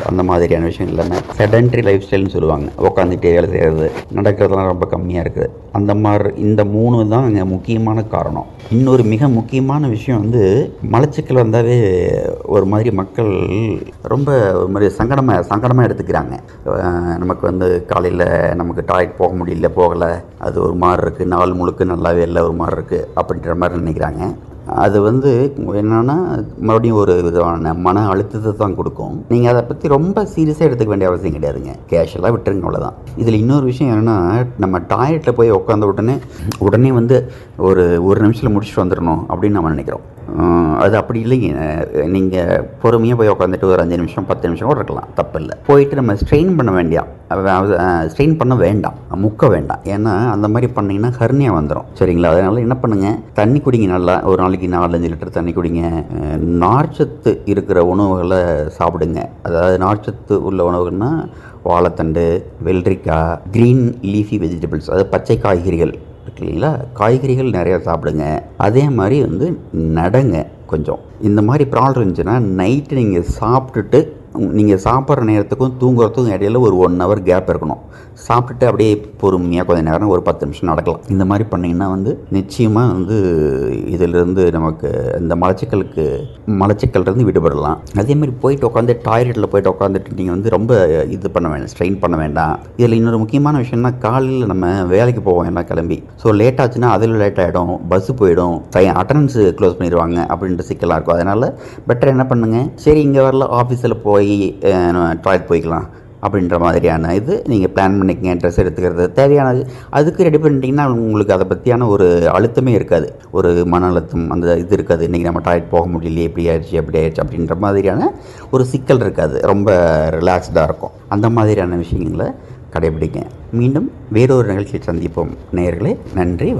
அந்த மாதிரியான விஷயம் இல்லாமல் செடன்ட்ரி லைஃப் ஸ்டைல்னு சொல்லுவாங்க உட்காந்துட்டே வேலை செய்கிறது நடக்கிறதுலாம் ரொம்ப கம்மியாக இருக்குது அந்த மாதிரி இந்த மூணு தான் அங்கே முக்கியமான காரணம் இன்னொரு மிக முக்கியமான விஷயம் வந்து மலச்சிக்கல் வந்தாவே ஒரு மாதிரி மக்கள் ரொம்ப ஒரு மாதிரி சங்கடமாக சங்கடமாக எடுத்துக்கிறாங்க அஹ் நமக்கு வந்து காலையில் நமக்கு டாய்லெட் போக முடியல போகலை அது ஒரு மாதிரி இருக்குது நாள் முழுக்க நல்லாவே இல்லை ஒரு மாதிரி இருக்குது அப்படின்ற மாதிரி நினைக்கிறாங்க அது வந்து என்னன்னா மறுபடியும் ஒரு விதமான மன அழுத்தத்தை தான் கொடுக்கும் நீங்கள் அதை பற்றி ரொம்ப சீரியஸாக எடுத்துக்க வேண்டிய அவசியம் கிடையாதுங்க கேஷுவலாக விட்டுருங்க அவ்வளோதான் இதில் இன்னொரு விஷயம் என்னென்னா நம்ம டாய்லெட்டில் போய் உட்காந்த உடனே உடனே வந்து ஒரு ஒரு நிமிஷத்தில் முடிச்சுட்டு வந்துடணும் அப்படின்னு நம்ம நினைக்கிறோம் அஹ் அது அப்படி இல்லைங்க நீங்கள் பொறுமையாக போய் உட்காந்துட்டு ஒரு அஞ்சு நிமிஷம் பத்து நிமிஷம் கூட இருக்கலாம் தப்பு இல்லை போயிட்டு நம்ம ஸ்ட்ரெயின் பண்ண வேண்டிய ஸ்ட்ரெயின் பண்ண வேண்டாம் முக்க வேண்டாம் ஏன்னா அந்த மாதிரி பண்ணிங்கன்னா ஹர்னியா வந்துடும் சரிங்களா அதனால் என்ன பண்ணுங்கள் தண்ணி குடிங்க நல்லா ஒரு நாளைக்கு நாலஞ்சு லிட்டர் தண்ணி குடிங்க அஹ் நார்ச்சத்து இருக்கிற உணவுகளை சாப்பிடுங்க அதாவது நார்ச்சத்து உள்ள உணவுகள்னா வாழைத்தண்டு வெள்ளரிக்காய் க்ரீன் லீஃபி வெஜிடபிள்ஸ் அதாவது பச்சை காய்கறிகள் இருக்கு இல்லைங்களா காய்கறிகள் நிறையா சாப்பிடுங்க அதே மாதிரி வந்து நடங்க கொஞ்சம் இந்த மாதிரி ப்ராப்ளம் இருந்துச்சுன்னா நைட்டு நீங்கள் சாப்பிட்டுட்டு நீங்கள் சாப்பிட்ற நேரத்துக்கும் தூங்குறதுக்கும் இடையில ஒரு ஒன் ஹவர் கேப் இருக்கணும் சாப்பிட்டுட்டு அப்படியே பொறுமையாக கொஞ்ச நேரம் ஒரு பத்து நிமிஷம் நடக்கலாம் இந்த மாதிரி பண்ணிங்கன்னா வந்து நிச்சயமாக வந்து இதிலிருந்து நமக்கு இந்த மலச்சிக்கலுக்கு மலச்சிக்கல்லேருந்து விடுபடலாம் அதே மாதிரி போயிட்டு உட்காந்து டாய்லெட்டில் போயிட்டு உட்காந்துட்டு நீங்கள் வந்து ரொம்ப இது பண்ண வேண்டாம் ஸ்ட்ரெயின் பண்ண வேண்டாம் இதில் இன்னொரு முக்கியமான விஷயம்னா காலையில் நம்ம வேலைக்கு போவோம் எல்லாம் கிளம்பி ஸோ லேட் ஆச்சுன்னா அதில் லேட் ஆகிடும் பஸ்ஸு போயிடும் அட்டண்டன்ஸ் க்ளோஸ் பண்ணிடுவாங்க அப்படின்ற சிக்கலாக இருக்கும் அதனால் பெட்டர் என்ன பண்ணுங்கள் சரி இங்கே வரல ஆஃபீஸில் போய் டாய்லெட் போய்க்கலாம் அப்படின்ற மாதிரியான இது நீங்கள் பிளான் பண்ணிக்கங்க ட்ரெஸ் எடுத்துக்கிறது தேவையானது அதுக்கு ரெடி பண்ணிட்டீங்கன்னா உங்களுக்கு அதை பற்றியான ஒரு அழுத்தமே இருக்காது ஒரு மன அழுத்தம் அந்த இது இருக்காது இன்றைக்கி நம்ம டாய்லெட் போக முடியலையே இப்படி ஆயிடுச்சு அப்படி ஆயிடுச்சு அப்படின்ற மாதிரியான ஒரு சிக்கல் இருக்காது ரொம்ப ரிலாக்ஸ்டாக இருக்கும் அந்த மாதிரியான விஷயங்களை கடைபிடிங்க மீண்டும் வேறொரு நிகழ்ச்சியில் சந்திப்போம் நேயர்களே நன்றி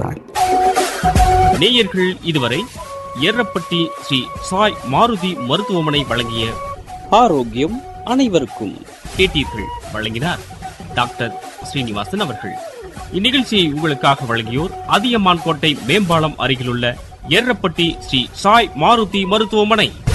வணக்கம் நேயர்கள் இதுவரை ஏரப்பட்டி ஸ்ரீ சாய் மாருதி மருத்துவமனை வழங்கிய ஆரோக்கியம் அனைவருக்கும் கேட்டீர்கள் வழங்கினார் டாக்டர் ஸ்ரீனிவாசன் அவர்கள் இந்நிகழ்ச்சியை உங்களுக்காக வழங்கியோர் அதியமான் கோட்டை மேம்பாலம் அருகிலுள்ள ஏரப்பட்டி ஸ்ரீ சாய் மாருதி மருத்துவமனை